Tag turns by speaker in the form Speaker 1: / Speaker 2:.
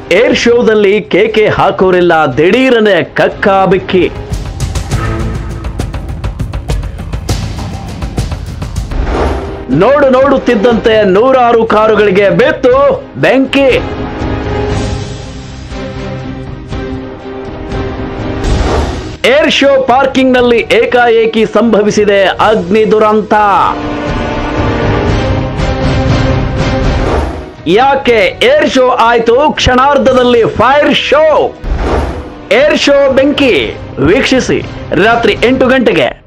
Speaker 1: air ಶೋದಲ್ಲಿ ಕೇಕೆ ಹಾಕೋರೆಲ್ಲ ದಿಢೀರನೆ ಕಕ್ಕಾಬಿಕ್ಕಿ ನೋಡು ನೋಡುತ್ತಿದ್ದಂತೆ ನೂರಾರು ಕಾರುಗಳಿಗೆ ಬೆತ್ತು ಬೆಂಕಿ ಏರ್ ಶೋ ಪಾರ್ಕಿಂಗ್ನಲ್ಲಿ ಏಕಾಏಕಿ ಸಂಭವಿಸಿದೆ ಅಗ್ನಿ ದುರಂತ ಯಾಕೆ ಏರ್ ಶೋ ಆಯ್ತು ಕ್ಷಣಾರ್ಧದಲ್ಲಿ ಫೈರ್ ಶೋ ಏರ್ ಶೋ ಬೆಂಕಿ ವೀಕ್ಷಿಸಿ ರಾತ್ರಿ ಎಂಟು ಗಂಟೆಗೆ